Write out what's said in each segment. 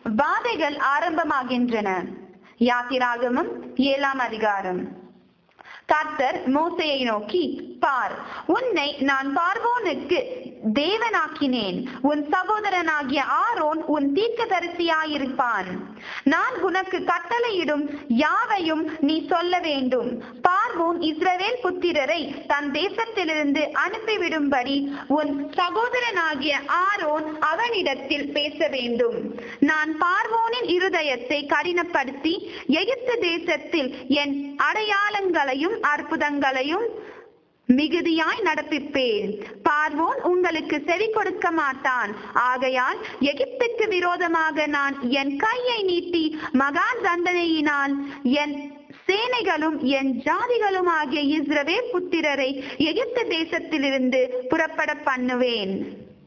வாதைகள் ஆரம்பமாகின்றன யாத்திராகமம் ஏழாம் அதிகாரம் கர்த்தர் மோசையை நோக்கி பார் உன்னை நான் பார்வோனுக்கு தேவனாக்கினேன் உன் சகோதரனாகிய ஆரோன் உன் தீர்க்கதரிசியாயிருப்பான் நான் உனக்கு கட்டளையிடும் யாவையும் நீ சொல்ல வேண்டும் பார்வோன் இஸ்ரவேல் புத்திரரை தன் தேசத்திலிருந்து அனுப்பிவிடும்படி உன் சகோதரனாகிய ஆரோன் அவனிடத்தில் பேச வேண்டும் நான் பார்வோனின் இருதயத்தை கடினப்படுத்தி எகிப்து தேசத்தில் என் அடையாளங்களையும் அற்புதங்களையும் மிகுதியாய் நடப்பிப்பேன் பார்வோன் உங்களுக்கு செவி கொடுக்க மாட்டான் ஆகையால் எகிப்துக்கு விரோதமாக நான் என் கையை நீட்டி மகா தண்டனையினால் என் சேனைகளும் என் ஜாதிகளும் ஆகிய இஸ்ரவே புத்திரரை எகிப்து தேசத்திலிருந்து புறப்பட பண்ணுவேன்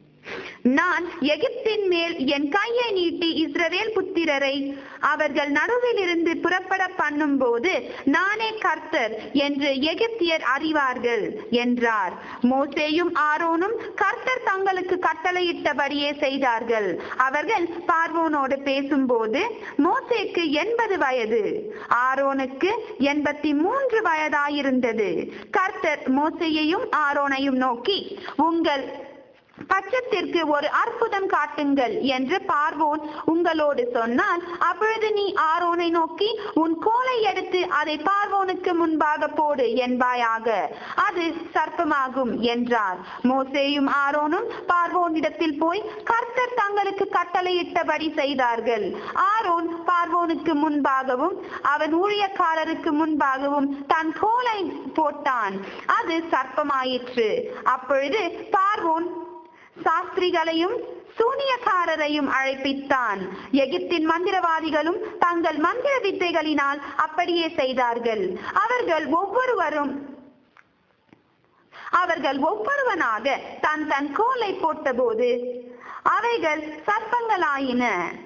நான் எகிப்தின் மேல் என் கையை நீட்டி இஸ்ரவேல் புத்திரரை அவர்கள் நடுவில் இருந்து புறப்பட பண்ணும் போது நானே கர்த்தர் என்று எகிப்தியர் அறிவார்கள் என்றார் மோசேயும் ஆரோனும் கர்த்தர் தங்களுக்கு கட்டளையிட்டபடியே செய்தார்கள் அவர்கள் பார்வோனோடு பேசும்போது மோசேக்கு எண்பது வயது ஆரோனுக்கு எண்பத்தி மூன்று வயதாயிருந்தது கர்த்தர் மோசையையும் ஆரோனையும் நோக்கி உங்கள் பட்சத்திற்கு ஒரு அற்புதம் காட்டுங்கள் என்று பார்வோன் உங்களோடு சொன்னால் அப்பொழுது நீ ஆரோனை நோக்கி உன் கோலை எடுத்து அதை பார்வோனுக்கு முன்பாக போடு என்பாயாக அது சர்ப்பமாகும் என்றார் மோசேயும் ஆரோனும் பார்வோனிடத்தில் போய் கர்த்தர் தங்களுக்கு கட்டளையிட்டபடி செய்தார்கள் ஆரோன் பார்வோனுக்கு முன்பாகவும் அவன் ஊழியக்காரருக்கு முன்பாகவும் தன் கோலை போட்டான் அது சர்ப்பமாயிற்று அப்பொழுது பார்வோன் சாஸ்திரிகளையும் சூனியக்காரரையும் அழைப்பித்தான் எகிப்தின் மந்திரவாதிகளும் தங்கள் மந்திர வித்தைகளினால் அப்படியே செய்தார்கள் அவர்கள் ஒவ்வொருவரும் அவர்கள் ஒவ்வொருவனாக தன் தன் கோலை போட்டபோது அவைகள் சர்ப்பங்களாயின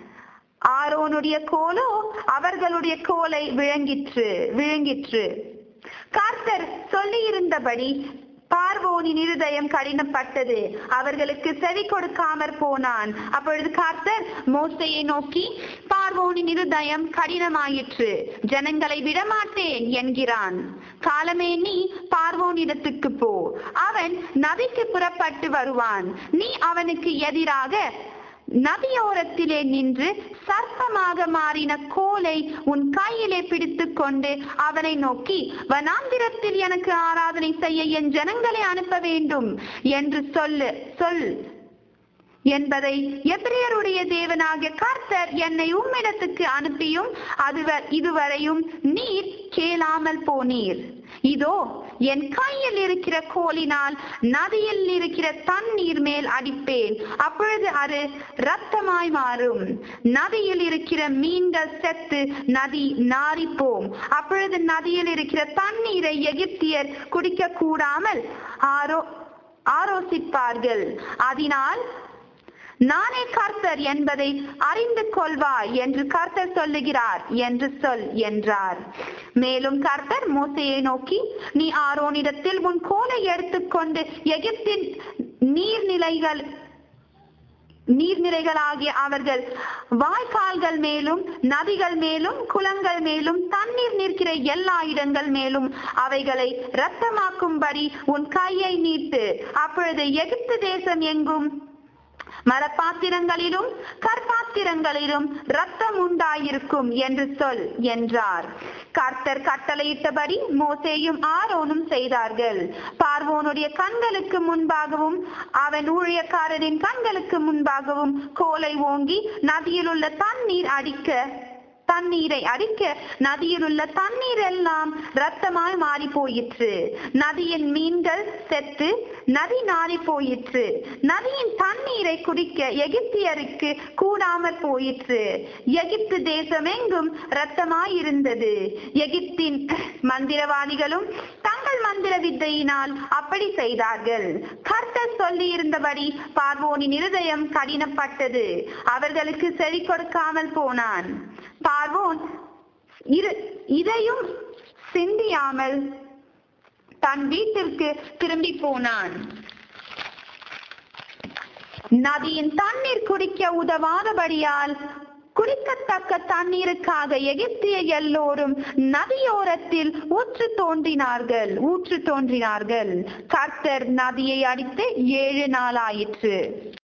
ஆரோனுடைய கோலோ அவர்களுடைய கோலை விழுங்கிற்று விழுங்கிற்று கர்த்தர் சொல்லியிருந்தபடி பார்வோனின் இருதயம் கடினப்பட்டது அவர்களுக்கு செவி கொடுக்காமற் போனான் அப்பொழுது கர்த்தர் மோசையை நோக்கி பார்வோனின் இருதயம் கடினமாயிற்று ஜனங்களை விடமாட்டேன் என்கிறான் காலமே நீ பார்வோனிடத்துக்கு போ அவன் நதிக்கு புறப்பட்டு வருவான் நீ அவனுக்கு எதிராக நதியோரத்திலே நின்று சர்ப்பமாக மாறின கோலை உன் கையிலே பிடித்துக் கொண்டு அவனை நோக்கி வனாந்திரத்தில் எனக்கு ஆராதனை செய்ய என் ஜனங்களை அனுப்ப வேண்டும் என்று சொல்லு சொல் என்பதை எபிரியருடைய தேவனாகிய கர்த்தர் என்னை உம்மிடத்துக்கு அனுப்பியும் அதுவர் இதுவரையும் நீர் கேளாமல் போனீர் இதோ என் கையில் இருக்கிற கோலினால் நதியில் இருக்கிற தண்ணீர் மேல் அடிப்பேன் அப்பொழுது அது ரத்தமாய் மாறும் நதியில் இருக்கிற மீன்கள் செத்து நதி நாரிப்போம் அப்பொழுது நதியில் இருக்கிற தண்ணீரை எகிப்தியர் குடிக்க கூடாமல் ஆரோ ஆரோசிப்பார்கள் அதனால் நானே கர்த்தர் என்பதை அறிந்து கொள்வாய் என்று கர்த்தர் சொல்லுகிறார் என்று சொல் என்றார் மேலும் கர்த்தர் மோசையை நோக்கி நீ ஆரோனிடத்தில் உன் கோலை எடுத்துக்கொண்டு எகிப்தின் நீர்நிலைகள் நீர்நிலைகளாகிய அவர்கள் வாய்க்கால்கள் மேலும் நதிகள் மேலும் குளங்கள் மேலும் தண்ணீர் நிற்கிற எல்லா இடங்கள் மேலும் அவைகளை ரத்தமாக்கும்படி உன் கையை நீட்டு அப்பொழுது எகிப்து தேசம் எங்கும் மரப்பாத்திரங்களிலும் கற்பாத்திரங்களிலும் ரத்தம் உண்டாயிருக்கும் என்று சொல் என்றார் கர்த்தர் கட்டளையிட்டபடி மோசேயும் ஆரோனும் செய்தார்கள் பார்வோனுடைய கண்களுக்கு முன்பாகவும் அவன் ஊழியக்காரரின் கண்களுக்கு முன்பாகவும் கோலை ஓங்கி நதியில் உள்ள தண்ணீர் அடிக்க தண்ணீரை அடிக்க நதியில் உள்ள தண்ணீர் எல்லாம் ரத்தமாய் மாறி போயிற்று நதியின் மீன்கள் செத்து நதி நாரி போயிற்று நதியின் தண்ணீரை குடிக்க எகிப்தியருக்கு கூடாமற் போயிற்று எகிப்து தேசமெங்கும் ரத்தமாய் இருந்தது எகிப்தின் மந்திரவாதிகளும் தங்கள் மந்திர வித்தையினால் அப்படி செய்தார்கள் கர்த்தர் சொல்லி இருந்தபடி பார்வோனின் இருதயம் கடினப்பட்டது அவர்களுக்கு செவி கொடுக்காமல் போனான் பார்வோன் இரு இதையும் சிந்தியாமல் தன் வீட்டிற்கு திரும்பி போனான் நதியின் தண்ணீர் குடிக்க உதவாதபடியால் குடிக்கத்தக்க தண்ணீருக்காக எகிப்திய எல்லோரும் நதியோரத்தில் ஊற்று தோன்றினார்கள் ஊற்று தோன்றினார்கள் கர்த்தர் நதியை அடித்து ஏழு நாள் ஆயிற்று